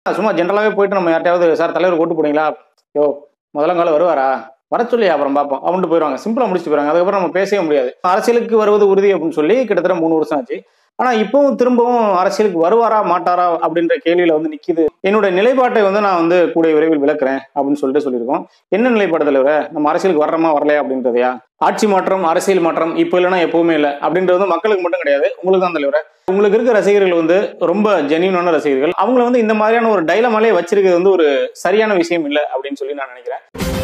சும்மா ஜென்ரலாகவே போயிட்டு நம்ம யார்ட்டையாவது சார் தலைவர் ஓட்டு போடுங்களா யோ முதலங்கால வருவாரா வர சொல்லி அப்புறம் பார்ப்போம் அப்படின்ட்டு போயிடுவாங்க சிம்பிளா முடிச்சுட்டு போயிடுவாங்க அதுக்கப்புறம் நம்ம பேசவே முடியாது அரசியலுக்கு வருவது உறுதி அப்படின்னு சொல்லி கிட்டத்தட்ட மூணு வருஷம் ஆச்சு ஆனா இப்பவும் திரும்பவும் அரசியலுக்கு வருவாரா மாட்டாரா அப்படின்ற கேள்வியில வந்து நிக்குது என்னோட நிலைப்பாட்டை வந்து நான் வந்து கூடிய விரைவில் விளக்குறேன் அப்படின்னு சொல்லிட்டு சொல்லியிருக்கோம் என்ன நிலைப்பாடு தலைவர நம்ம அரசியலுக்கு வர்றோமா வரலையா அப்படின்றதையா ஆட்சி மாற்றம் அரசியல் மாற்றம் இப்போ இல்லைன்னா எப்பவுமே இல்லை அப்படின்றது வந்து மக்களுக்கு மட்டும் கிடையாது உங்களுக்கு தான் தலைவர உங்களுக்கு இருக்க ரசிகர்கள் வந்து ரொம்ப ஜென்யூனான ரசிகர்கள் அவங்கள வந்து இந்த மாதிரியான ஒரு டைலமாலே வச்சிருக்கிறது வந்து ஒரு சரியான விஷயம் இல்லை அப்படின்னு சொல்லி நான் நினைக்கிறேன்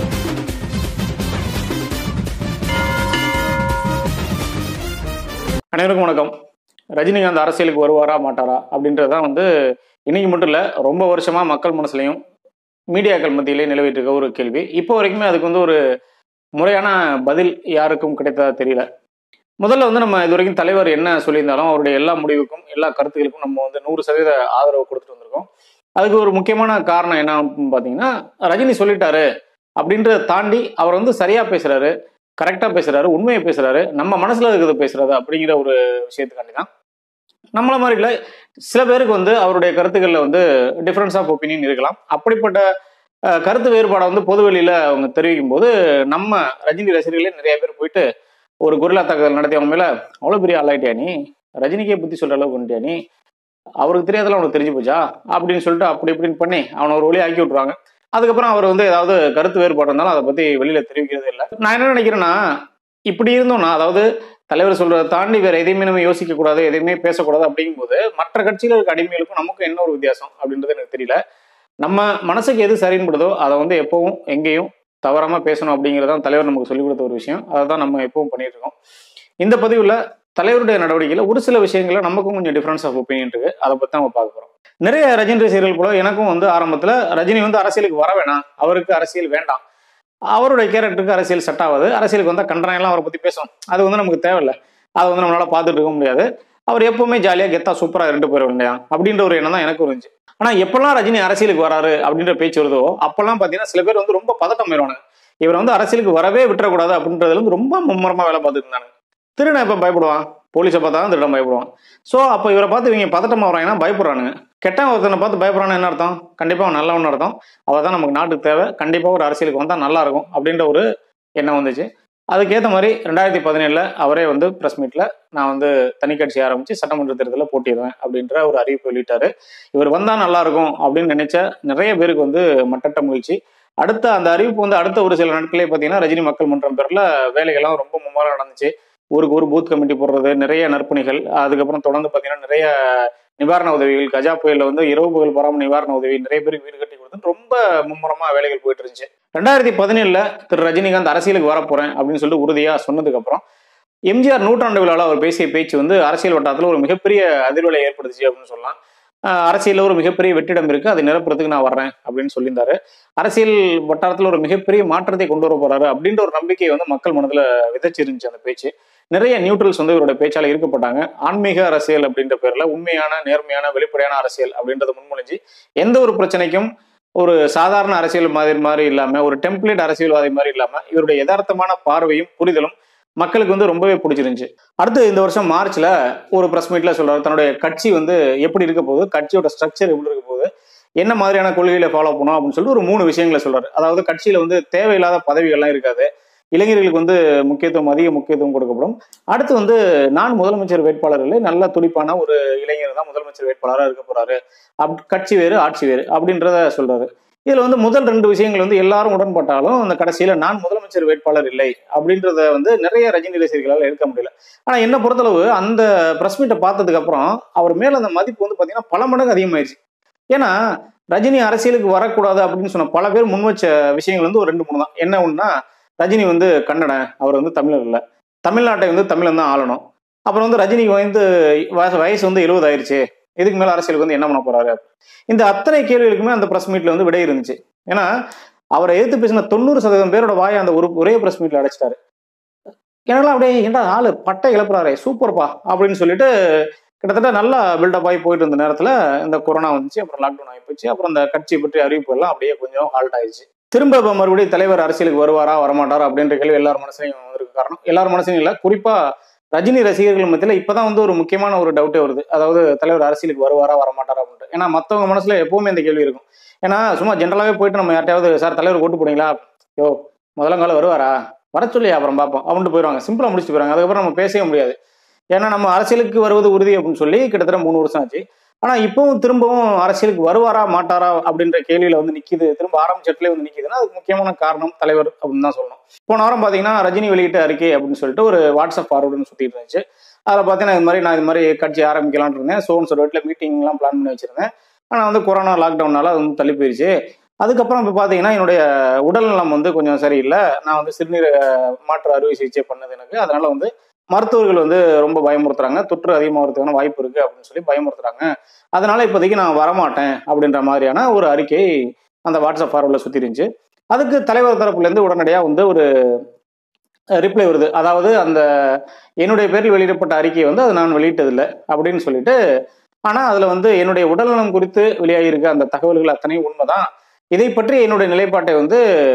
அனைவருக்கும் வணக்கம் ரஜினிகாந்த் அரசியலுக்கு வருவாரா மாட்டாரா அப்படின்றதுதான் வந்து இன்னைக்கு மட்டும் இல்லை ரொம்ப வருஷமா மக்கள் மனசுலையும் மீடியாக்கள் மத்தியிலே நிலவிட்டு இருக்க ஒரு கேள்வி இப்போ வரைக்குமே அதுக்கு வந்து ஒரு முறையான பதில் யாருக்கும் கிடைத்ததா தெரியல முதல்ல வந்து நம்ம இது வரைக்கும் தலைவர் என்ன சொல்லியிருந்தாலும் அவருடைய எல்லா முடிவுக்கும் எல்லா கருத்துக்களுக்கும் நம்ம வந்து நூறு சதவீத ஆதரவு கொடுத்துட்டு வந்திருக்கோம் அதுக்கு ஒரு முக்கியமான காரணம் என்ன அப்படின்னு பார்த்தீங்கன்னா ரஜினி சொல்லிட்டாரு அப்படின்றத தாண்டி அவர் வந்து சரியா பேசுறாரு கரெக்டா பேசுறாரு உண்மையை பேசுறாரு நம்ம மனசுல இருக்கிறத பேசுறாரு அப்படிங்கிற ஒரு விஷயத்துக்காண்டி தான் நம்மள மாதிரி இல்லை சில பேருக்கு வந்து அவருடைய கருத்துக்கள்ல வந்து டிஃபரன்ஸ் ஆஃப் ஒப்பீனியன் இருக்கலாம் அப்படிப்பட்ட அஹ், கருத்து வேறுபாடை வந்து பொது வெளியில அவங்க தெரிவிக்கும் போது நம்ம ரஜினி ரசிகர்களே நிறைய பேர் போயிட்டு ஒரு குரில்லா தாக்குதல் நடத்தி அவங்க மேல அவ்வளவு பெரிய ஆளாயிட்டியா நீ ரஜினிக்கே புத்தி சொல்ற அளவுக்கு வந்துட்டியா நீ அவருக்கு தெரியாதெல்லாம் அவனுக்கு தெரிஞ்சு போச்சா அப்படின்னு சொல்லிட்டு அப்படி இப்படின்னு பண்ணி அவனை ஒரு வழி ஆக்கி விட்டுருவாங்க அதுக்கப்புறம் அவர் வந்து ஏதாவது கருத்து வேறுபாடு இருந்தாலும் அதை பத்தி வெளியில தெரிவிக்கிறதே இல்லை நான் என்ன நினைக்கிறேன்னா இப்படி இருந்தோம்னா அதாவது தலைவர் சொல்றதை தாண்டி வேற எதையுமே நம்ம யோசிக்க கூடாது எதையுமே பேசக்கூடாது அப்படிங்கும்போது மற்ற கட்சியில் இருக்க அடிமைகளுக்கும் நமக்கும் என்ன ஒரு வித்தியாசம் அப்படின்றது எனக்கு தெரியல நம்ம மனசுக்கு எது சரின்படுதோ அதை வந்து எப்பவும் எங்கேயும் தவறாம பேசணும் அப்படிங்கிறது தான் தலைவர் நமக்கு சொல்லிக் கொடுத்த ஒரு விஷயம் அதை தான் நம்ம எப்பவும் பண்ணிட்டு இருக்கோம் இந்த பதிவுல தலைவருடைய நடவடிக்கையில ஒரு சில விஷயங்கள்ல நமக்கும் கொஞ்சம் டிஃபரன்ஸ் ஆஃப் ஒப்பீனியன் இருக்கு அதை பத்தி நம்ம பார்க்க போறோம் நிறைய ரஜினி ரசிகர்கள் போல எனக்கும் வந்து ஆரம்பத்துல ரஜினி வந்து அரசியலுக்கு வர வேணாம் அவருக்கு அரசியல் வேண்டாம் அவருடைய கேரக்டருக்கு அரசியல் செட் ஆகாது அரசியலுக்கு வந்தால் கண்டனையெல்லாம் அவரை பத்தி பேசணும் அது வந்து நமக்கு தேவையில்லை அதை வந்து நம்மளால பார்த்துட்டு இருக்க முடியாது அவர் எப்பவுமே ஜாலியாக கெத்தா சூப்பராக ரெண்டு பேரும் இல்லையா அப்படின்ற ஒரு எண்ணம் தான் எனக்கு இருந்துச்சு ஆனால் எப்பெல்லாம் ரஜினி அரசியலுக்கு வராரு அப்படின்ற பேச்சு வருதோ அப்பெல்லாம் பார்த்தீங்கன்னா சில பேர் வந்து ரொம்ப பதட்டம் ஆயிடுவாங்க இவர் வந்து அரசியலுக்கு வரவே விட்டுறக்கூடாது அப்படின்றதுல வந்து ரொம்ப மும்முரமா வேலை பார்த்துட்டு இருந்தாங்க திருடன் எப்போ பயப்படுவான் போலீஸை பார்த்தா தான் திருடன் பயப்படுவான் ஸோ அப்போ இவரை பார்த்து இவங்க பதட்டம் வராங்கன்னா பயப்படுறானுங்க கெட்ட ஒருத்தனை பார்த்து பயப்படுறான்னு என்ன அர்த்தம் கண்டிப்பாக அவன் நல்லவன் அர்த்தம் அவர் தான் நமக்கு நாட்டுக்கு தேவை கண்டிப்பாக ஒரு அரசியலுக்கு வந்தால் நல்லா இருக்கும் அப்படின்ற ஒரு எண்ணம் வந்துச்சு அதுக்கேற்ற மாதிரி ரெண்டாயிரத்தி பதினேழில் அவரே வந்து ப்ரெஸ் மீட்டில் நான் வந்து தனி கட்சி ஆரம்பித்து சட்டமன்ற தேர்தலில் போட்டிடுவேன் அப்படின்ற ஒரு அறிவிப்பு வெளியிட்டாரு இவர் வந்தால் நல்லா இருக்கும் அப்படின்னு நினைச்ச நிறைய பேருக்கு வந்து மட்டட்ட மகிழ்ச்சி அடுத்த அந்த அறிவிப்பு வந்து அடுத்த ஒரு சில நாட்களே பார்த்தீங்கன்னா ரஜினி மக்கள் மன்றம் பேரில் வேலைகள்லாம் ரொம்ப மும்மாரம் நடந்துச்சு ஊருக்கு ஒரு பூத் கமிட்டி போடுறது நிறைய நற்பணிகள் அதுக்கப்புறம் தொடர்ந்து பார்த்தீங்கன்னா நிறைய நிவாரண உதவிகள் கஜா புயலில் வந்து இரவு பகல் பராம நிவாரண உதவி நிறைய பேருக்கு வீடு கட்டி கொடுத்து ரொம்ப மும்முரமா வேலைகள் போயிட்டு இருந்துச்சு ரெண்டாயிரத்தி பதினேழுல திரு ரஜினிகாந்த் அரசியலுக்கு வரப்போறேன் அப்படின்னு சொல்லிட்டு உறுதியா சொன்னதுக்கு அப்புறம் எம்ஜிஆர் நூற்றாண்டு விழாவில் அவர் பேசிய பேச்சு வந்து அரசியல் வட்டாரத்தில் ஒரு மிகப்பெரிய அதிர்வலை ஏற்படுத்துச்சு அப்படின்னு சொல்லலாம் ஆஹ் அரசியல்ல ஒரு மிகப்பெரிய வெற்றிடம் இருக்கு அதை நிரப்புறதுக்கு நான் வர்றேன் அப்படின்னு சொல்லியிருந்தாரு அரசியல் வட்டாரத்தில் ஒரு மிகப்பெரிய மாற்றத்தை கொண்டு வர போறாரு அப்படின்ற ஒரு நம்பிக்கையை வந்து மக்கள் மனதில் விதைச்சிருந்துச்சு அந்த பேச்சு நிறைய நியூட்ரல்ஸ் வந்து இவரோட பேச்சால இருக்கப்பட்டாங்க ஆன்மீக அரசியல் அப்படின்ற பேர்ல உண்மையான நேர்மையான வெளிப்படையான அரசியல் அப்படின்றத முன்மொழிஞ்சு எந்த ஒரு பிரச்சனைக்கும் ஒரு சாதாரண அரசியல் மாதிரி மாதிரி இல்லாம ஒரு டெம்ப்ளேட் அரசியல்வாதி மாதிரி இல்லாம இவருடைய யதார்த்தமான பார்வையும் புரிதலும் மக்களுக்கு வந்து ரொம்பவே பிடிச்சிருந்துச்சு அடுத்து இந்த வருஷம் மார்ச்ல ஒரு பிரஸ் மீட்ல சொல்றாரு தன்னுடைய கட்சி வந்து எப்படி இருக்க போகுது கட்சியோட ஸ்ட்ரக்சர் எப்படி இருக்க போகுது என்ன மாதிரியான கொள்கைகளை ஃபாலோ பண்ணும் அப்படின்னு சொல்லிட்டு ஒரு மூணு விஷயங்களை சொல்றாரு அதாவது கட்சியில வந்து தேவையில்லாத பதவிகள்லாம் இருக்காது இளைஞர்களுக்கு வந்து முக்கியத்துவம் அதிக முக்கியத்துவம் கொடுக்கப்படும் அடுத்து வந்து நான் முதலமைச்சர் வேட்பாளர் இல்லை நல்ல துடிப்பான ஒரு இளைஞர் தான் முதலமைச்சர் வேட்பாளராக இருக்க போறாரு அப் கட்சி வேறு ஆட்சி வேறு அப்படின்றத சொல்றாரு இதுல வந்து முதல் ரெண்டு விஷயங்கள் வந்து எல்லாரும் உடன்பட்டாலும் அந்த கடைசியில நான் முதலமைச்சர் வேட்பாளர் இல்லை அப்படின்றத வந்து நிறைய ரஜினி ரசிகர்களால் எடுக்க முடியல ஆனா என்ன பொறுத்தளவு அந்த பிரஸ் மீட்டை பார்த்ததுக்கு அப்புறம் அவர் மேல அந்த மதிப்பு வந்து பாத்தீங்கன்னா பல மடங்கு அதிகமாயிருச்சு ஏன்னா ரஜினி அரசியலுக்கு வரக்கூடாது அப்படின்னு சொன்ன பல பேர் முன் வச்ச விஷயங்கள் வந்து ஒரு ரெண்டு மூணு தான் என்ன ஒண்ணுனா ரஜினி வந்து கன்னடன் அவர் வந்து தமிழர் இல்லை தமிழ்நாட்டை வந்து தமிழன் தான் ஆளணும் அப்புறம் வந்து ரஜினிக்கு வந்து வயசு வயசு வந்து எழுபது ஆயிருச்சு இதுக்கு மேல அரசியலுக்கு வந்து என்ன பண்ண போறாரு இந்த அத்தனை கேள்விகளுக்குமே அந்த பிரஸ் மீட்ல வந்து விடை இருந்துச்சு ஏன்னா அவரை எதிர்த்து பேசின தொண்ணூறு சதவீதம் பேரோட வாயை அந்த ஒரு ஒரே பிரஸ் மீட்ல அடைச்சிட்டாரு எனக்கெல்லாம் அப்படியே ஏன்டா ஆளு பட்டை இழப்புறாரே சூப்பர்ப்பா அப்படின்னு சொல்லிட்டு கிட்டத்தட்ட நல்லா பில்டப் ஆகி போயிட்டு இருந்த நேரத்துல இந்த கொரோனா வந்துச்சு அப்புறம் லாக்டவுன் ஆகி போச்சு அப்புறம் இந்த கட்சி பற்றி அறிவிப்பு எல்லாம் அப்படியே கொஞ்சம் ஹால்ட் ஆயிடுச்சு திரும்ப இப்போ மறுபடியும் தலைவர் அரசியலுக்கு வருவாரா வரமாட்டாரா அப்படின்ற கேள்வி எல்லார் மனசுலையும் வந்திருக்கு காரணம் எல்லார் மனசுலையும் இல்லை குறிப்பா ரஜினி ரசிகர்கள் மத்தியில் இப்பதான் வந்து ஒரு முக்கியமான ஒரு டவுட்டே வருது அதாவது தலைவர் அரசியலுக்கு வருவாரா வரமாட்டாரா அப்படின்ட்டு ஏன்னா மற்றவங்க மனசுல எப்பவுமே இந்த கேள்வி இருக்கும் ஏன்னா சும்மா ஜென்ரலாகவே போயிட்டு நம்ம யார்ட்டையாவது சார் தலைவர் ஓட்டு போடுங்களா யோ முதலங்கால வருவாரா வர சொல்லி அப்புறம் பார்ப்போம் அப்படின்ட்டு போயிடுவாங்க சிம்பிளா முடிச்சுட்டு போயிடுவாங்க அதுக்கப்புறம் நம்ம பேசவே முடியாது ஏன்னா நம்ம அரசியலுக்கு வருவது உறுதி அப்படின்னு சொல்லி கிட்டத்தட்ட மூணு வருஷம் ஆச்சு ஆனா இப்பவும் திரும்பவும் அரசியலுக்கு வருவாரா மாட்டாரா அப்படின்ற கேள்வியில வந்து நிக்குது திரும்ப ஆரம்பிச்சட்டுல வந்து நிக்குதுன்னா அதுக்கு முக்கியமான காரணம் தலைவர் அப்படின்னு தான் சொல்லணும் போன வாரம் பாத்தீங்கன்னா ரஜினி வெளியிட்ட அறிக்கை அப்படின்னு சொல்லிட்டு ஒரு வாட்ஸ்அப் ஃபார்வர்டுன்னு சுத்திட்டு இருந்துச்சு அதில் பார்த்தீங்கன்னா இது மாதிரி நான் இது மாதிரி கட்சி ஆரம்பிக்கலாம்னு இருந்தேன் சோன் சொல்ற வீட்டில் மீட்டிங்லாம் பிளான் பண்ணி வச்சிருந்தேன் ஆனால் வந்து கொரோனா லாக்டவுனால அது வந்து தள்ளி போயிருச்சு அதுக்கப்புறம் இப்போ பார்த்தீங்கன்னா என்னுடைய உடல்நலம் வந்து கொஞ்சம் சரியில்லை நான் வந்து சிறுநீர் மாற்று அறுவை சிகிச்சை பண்ணது எனக்கு அதனால வந்து மருத்துவர்கள் வந்து ரொம்ப பயமுறுத்துறாங்க தொற்று அதிகமாகிறதுக்கான வாய்ப்பு இருக்கு அப்படின்னு சொல்லி பயமுறுத்துறாங்க அதனால இப்போதைக்கு நான் வரமாட்டேன் அப்படின்ற மாதிரியான ஒரு அறிக்கை அந்த வாட்ஸ்அப் ஃபார்வர்டில் சுற்றி இருந்துச்சு அதுக்கு தலைவர் தரப்புலேருந்து உடனடியாக வந்து ஒரு ரிப்ளை வருது அதாவது அந்த என்னுடைய பேரில் வெளியிடப்பட்ட அறிக்கையை வந்து அது நான் வெளியிட்டதில்லை அப்படின்னு சொல்லிட்டு ஆனால் அதில் வந்து என்னுடைய உடல்நலம் குறித்து வெளியாகியிருக்க அந்த தகவல்கள் அத்தனையும் உண்மைதான் இதை பற்றி என்னுடைய நிலைப்பாட்டை வந்து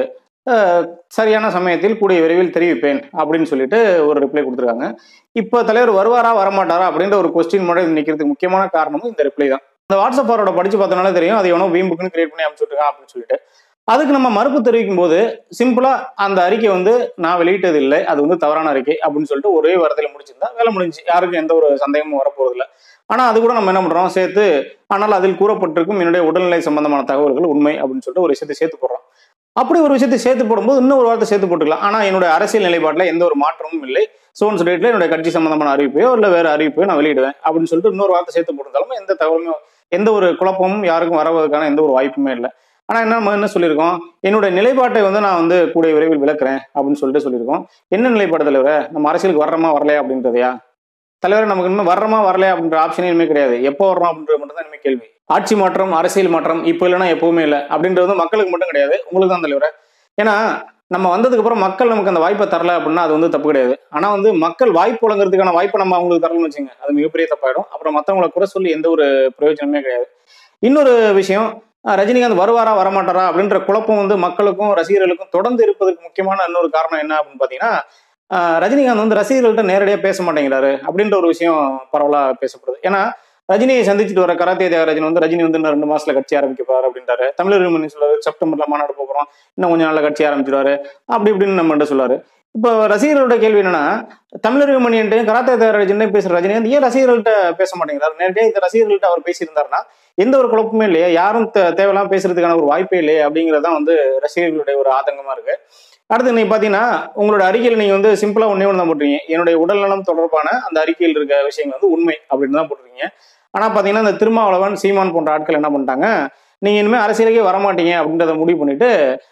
அஹ், சரியான சமயத்தில் கூடிய விரைவில் தெரிவிப்பேன் அப்படின்னு சொல்லிட்டு ஒரு ரிப்ளை கொடுத்துருக்காங்க இப்போ தலைவர் வருவாரா வரமாட்டாரா அப்படின்ற ஒரு கொஸ்டின் மட்டும் நிற்கிறதுக்கு முக்கியமான காரணமும் இந்த ரிப்ளை தான் இந்த வாட்ஸ்அப் ஃபாரோட படிச்சு பார்த்தனால தெரியும் அது எவனோ வீம்புக்குன்னு கிரியேட் பண்ணி அனுப்பிச்சுட்ருக்கான் அப்படின்னு சொல்லிட்டு அதுக்கு நம்ம மறுப்பு தெரிவிக்கும் போது சிம்பிளா அந்த அறிக்கை வந்து நான் வெளியிட்டது இல்லை அது வந்து தவறான அறிக்கை அப்படின்னு சொல்லிட்டு ஒரே வாரத்தில் முடிச்சிருந்தா வேலை முடிஞ்சு யாருக்கும் எந்த ஒரு சந்தேகமும் வரப்போறது இல்லை ஆனா அது கூட நம்ம என்ன பண்றோம் சேர்த்து ஆனால் அதில் கூறப்பட்டிருக்கும் என்னுடைய உடல்நிலை சம்பந்தமான தகவல்கள் உண்மை அப்படின்னு சொல்லிட்டு ஒரு விஷயத்தை சேர்த்து போடுறோம் அப்படி ஒரு விஷயத்தை சேர்த்து போடும்போது இன்னும் ஒரு வார்த்தை சேர்த்து போட்டுக்கலாம் ஆனா என்னுடைய அரசியல் நிலைப்பாட்டில் எந்த ஒரு மாற்றமும் இல்லை சோன்ஸ் டேட்ல என்னுடைய கட்சி சம்பந்தமான அறிவிப்பையோ இல்லை வேற அறிவிப்பையோ நான் வெளியிடுவேன் அப்படின்னு சொல்லிட்டு இன்னொரு வார்த்தை சேர்த்து போட்டிருந்தாலும் எந்த தகவலுமே எந்த ஒரு குழப்பமும் யாருக்கும் வரவதற்கான எந்த ஒரு வாய்ப்புமே இல்லை ஆனா என்ன நம்ம என்ன சொல்லியிருக்கோம் என்னுடைய நிலைப்பாட்டை வந்து நான் வந்து கூடிய விரைவில் விளக்குறேன் அப்படின்னு சொல்லிட்டு சொல்லியிருக்கோம் என்ன நிலைப்பாடு தலைவரே நம்ம அரசியலுக்கு வர்றோமா வரலையா அப்படின்றதையா தலைவர் நமக்கு இன்னும் வர்றோமா வரலையா அப்படின்ற ஆப்ஷனே இனிமே கிடையாது எப்போ வர்றோம் அப்படின்றது மட்டும் தான் இனிமே கேள்வி ஆட்சி மாற்றம் அரசியல் மாற்றம் இப்போ இல்லைன்னா எப்பவுமே இல்லை அப்படின்றது வந்து மக்களுக்கு மட்டும் கிடையாது உங்களுக்கு தான் தலைவர் ஏன்னா நம்ம வந்ததுக்கு அப்புறம் மக்கள் நமக்கு அந்த வாய்ப்பை தரல அப்படின்னா அது வந்து தப்பு கிடையாது ஆனா வந்து மக்கள் வாய்ப்பு வழங்குறதுக்கான வாய்ப்பை நம்ம அவங்களுக்கு தரலன்னு வச்சுங்க அது மிகப்பெரிய தப்பாயிடும் அப்புறம் மற்றவங்களை குறை சொல்லி எந்த ஒரு பிரயோஜனமே கிடையாது இன்னொரு விஷயம் அஹ் ரஜினிகாந்த் வருவாரா வரமாட்டாரா அப்படின்ற குழப்பம் வந்து மக்களுக்கும் ரசிகர்களுக்கும் தொடர்ந்து இருப்பதற்கு முக்கியமான இன்னொரு காரணம் என்ன அப்படின்னு பாத்தீங்கன்னா அஹ் ரஜினிகாந்த் வந்து ரசிகர்கள்ட்ட நேரடியாக பேச மாட்டேங்கிறாரு அப்படின்ற ஒரு விஷயம் பரவலா பேசப்படுது ஏன்னா ரஜினியை சந்திச்சுட்டு வர கராத்தே தியாகராஜன் வந்து ரஜினி வந்து இன்னும் ரெண்டு மாசத்துல கட்சி ஆரம்பிக்க போறாரு அப்படின்றாரு தமிழர் மணி சொல்றாரு செப்டம்பர்ல மாநாடு போகிறோம் இன்னும் கொஞ்ச நாள்ல கட்சி ஆரம்பிச்சிருவாரு அப்படி இப்படின்னு நம்ம சொல்லாரு இப்போ ரசிகர்களோட கேள்வி என்னன்னா தமிழர் மணின்ட்டு கராத்தே தியாகராஜன் பேசுற ரஜினிகாந்த் ஏன் ரசிகர்கள்ட்ட பேச மாட்டேங்கிறாரு நேரடியாக இந்த ரசிகர்கள்ட்ட அவர் பேசியிருந்தாருன்னா எந்த ஒரு குழப்பமே இல்லையே யாரும் தே- தேவையில்லாம பேசுறதுக்கான ஒரு வாய்ப்பே இல்லையே அப்படிங்கறதுதான் வந்து ரசிகர்களுடைய ஒரு ஆதங்கமா இருக்கு அடுத்து நீங்க பாத்தீங்கன்னா உங்களோட அறிக்கையில் நீங்க வந்து சிம்பிளா ஒன்னே ஒன்று தான் போட்டுருக்கீங்க என்னுடைய உடல்நலம் தொடர்பான அந்த அறிக்கையில் இருக்க விஷயங்கள் வந்து உண்மை அப்படின்னு தான் போட்டிருக்கீங்க ஆனா பாத்தீங்கன்னா இந்த திருமாவளவன் சீமான் போன்ற ஆட்கள் என்ன பண்ணிட்டாங்க நீங்க இனிமே அரசியலுக்கே வரமாட்டீங்க அப்படின்றத முடிவு பண்ணிட்டு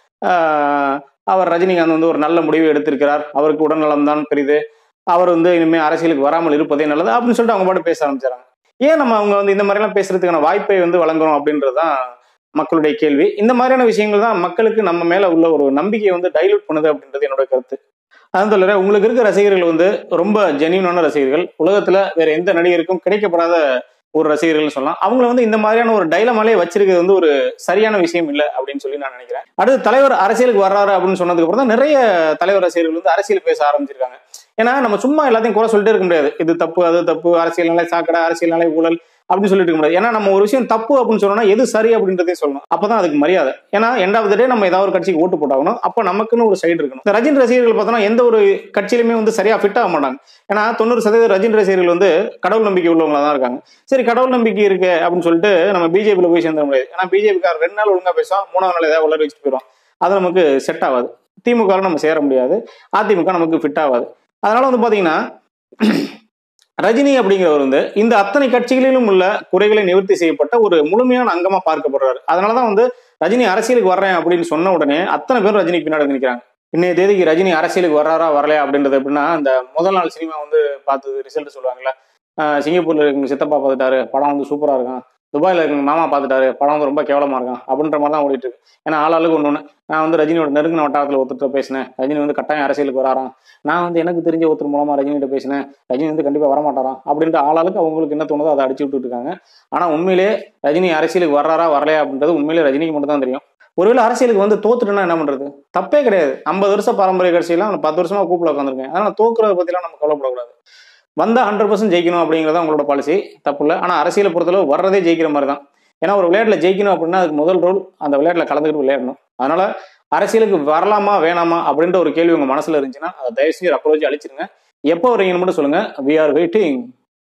ஆஹ், அவர் ரஜினிகாந்த் வந்து ஒரு நல்ல முடிவு எடுத்திருக்கிறார் அவருக்கு உடல்நலம் தான் பெரிது அவர் வந்து இனிமே அரசியலுக்கு வராமல் இருப்பதே நல்லது அப்படின்னு சொல்லிட்டு அவங்க பாட்டு பேச ஆரம்பிச்சாங்க ஏன் நம்ம அவங்க வந்து இந்த மாதிரிலாம் பேசுறதுக்கான வாய்ப்பை வந்து வழங்குறோம் அப்படின்றது தான் மக்களுடைய கேள்வி இந்த மாதிரியான விஷயங்கள் தான் மக்களுக்கு நம்ம மேல உள்ள ஒரு நம்பிக்கையை வந்து டைலூட் பண்ணுது அப்படின்றது என்னோட கருத்து அதான் சொல்லுறேன் உங்களுக்கு இருக்க ரசிகர்கள் வந்து ரொம்ப ஜெனியூனான ரசிகர்கள் உலகத்துல வேற எந்த நடிகருக்கும் கிடைக்கப்படாத ஒரு ரசிகர்கள்னு சொல்லலாம் அவங்கள வந்து இந்த மாதிரியான ஒரு டைலமாலே வச்சிருக்கிறது வந்து ஒரு சரியான விஷயம் இல்லை அப்படின்னு சொல்லி நான் நினைக்கிறேன் அடுத்து தலைவர் அரசியலுக்கு வர்றாரு அப்படின்னு சொன்னதுக்கு அப்புறம் தான் நிறைய தலைவர் ரசிகர்கள் வந்து அரசியல் பேச ஆரம்பிச்சிருக்காங்க ஏன்னா நம்ம சும்மா எல்லாத்தையும் குறை சொல்லிட்டே இருக்க முடியாது இது தப்பு அது தப்பு அரசியல்னாலே சாக்கடை அரசியல்னாலே ஊழல் அப்படின்னு சொல்லிட்டு இருக்க முடியாது ஏன்னா நம்ம ஒரு விஷயம் தப்பு அப்படின்னு சொன்னோம்னா எது சரி அப்படின்றதே சொல்லணும் அப்பதான் அதுக்கு மரியாதை ஏன்னா எண்ட் ஆஃப் த டே நம்ம ஏதாவது ஒரு கட்சிக்கு ஓட்டு போட்டாகணும் அப்ப நமக்குன்னு ஒரு சைடு இருக்கணும் இந்த ரஜினி ரசிகர்கள் பார்த்தோம்னா எந்த ஒரு கட்சியிலுமே வந்து சரியா ஃபிட் ஆக மாட்டாங்க ஏன்னா தொண்ணூறு சதவீத ரஜினி ரசிகர்கள் வந்து கடவுள் நம்பிக்கை உள்ளவங்களா தான் இருக்காங்க சரி கடவுள் நம்பிக்கை இருக்கு அப்படின்னு சொல்லிட்டு நம்ம பிஜேபியில் போய் சேர்ந்த முடியாது ஏன்னா பிஜேபிக்கார ரெண்டு நாள் ஒழுங்கா பேசுவோம் மூணாவது நாள் ஏதாவது உள்ள வச்சுட்டு போயிடும் அது நமக்கு செட் ஆகாது திமுக நம்ம சேர முடியாது அதிமுக நமக்கு ஃபிட் ஆகாது அதனால வந்து பாத்தீங்கன்னா ரஜினி அப்படிங்கிறவர் வந்து இந்த அத்தனை கட்சிகளிலும் உள்ள குறைகளை நிவர்த்தி செய்யப்பட்ட ஒரு முழுமையான அங்கமா பார்க்கப்படுறாரு அதனாலதான் வந்து ரஜினி அரசியலுக்கு வர்றேன் அப்படின்னு சொன்ன உடனே அத்தனை பேரும் ரஜினிக்கு பின்னாடி வந்து நிற்கிறாங்க இன்னைய தேதிக்கு ரஜினி அரசியலுக்கு வர்றாரா வரலையா அப்படின்றது எப்படின்னா இந்த முதல் நாள் சினிமா வந்து பார்த்து ரிசல்ட் சொல்லுவாங்கல்ல ஆஹ் சிங்கப்பூர்ல எங்க சித்தப்பா பார்த்துட்டாரு படம் வந்து சூப்பரா இருக்கும் துபாயில எங்க மாமா பார்த்துட்டாரு படம் வந்து ரொம்ப கேவலமா இருக்கும் அப்படின்ற மாதிரி தான் ஓடிட்டு இருக்கு ஏன்னா ஆளாளுக்கு ஒன்று ஒன்று நான் வந்து ரஜினியோட நெருங்கின வட்டாரத்தில் ஒருத்தர் பேசினேன் ரஜினி வந்து கட்டாயம் அரசியலுக்கு வராராம் நான் வந்து எனக்கு தெரிஞ்ச ஒருத்தர் மூலமா ரஜினிகிட்ட பேசினேன் ரஜினி வந்து கண்டிப்பா வரமாட்டாராம் அப்படின்ட்டு ஆளாளுக்கு அவங்களுக்கு என்ன தோணுதோ அதை அடிச்சு விட்டுட்டு இருக்காங்க ஆனா உண்மையிலே ரஜினி அரசியலுக்கு வர்றாரா வரலையா அப்படின்றது உண்மையிலே ரஜினிக்கு மட்டும் தான் தெரியும் ஒருவேளை அரசியலுக்கு வந்து தோத்துட்டுனா என்ன பண்றது தப்பே கிடையாது ஐம்பது வருஷம் பாரம்பரிய கட்சியெல்லாம் நான் பத்து வருஷமா கூப்பிட உட்காந்துருக்கேன் அதனால தோக்குறத பத்திலாம் நம்ம கவலைப்படக்கூடாது வந்தா ஹண்ட்ரட் பர்சன்ட் ஜெயிக்கணும் அப்படிங்கிறத உங்களோட பாலிசி தப்பு இல்லை ஆனா அரசியலை பொறுத்தளவு வர்றதே ஜெயிக்கிற மாதிரி தான் ஏன்னா ஒரு விளையாட்டில் ஜெயிக்கணும் அப்படின்னா அதுக்கு முதல் ரோல் அந்த விளையாட்டில் கலந்துக்கிட்டு விளையாடணும் அதனால அரசியலுக்கு வரலாமா வேணாமா அப்படின்ற ஒரு கேள்வி உங்க மனசுல இருந்துச்சுன்னா அதை தயவு செஞ்சு அப்ரோச் அழிச்சிருங்க எப்போ வரீங்கன்னு மட்டும் சொல்லுங்க வி ஆர் வெயிட்டிங்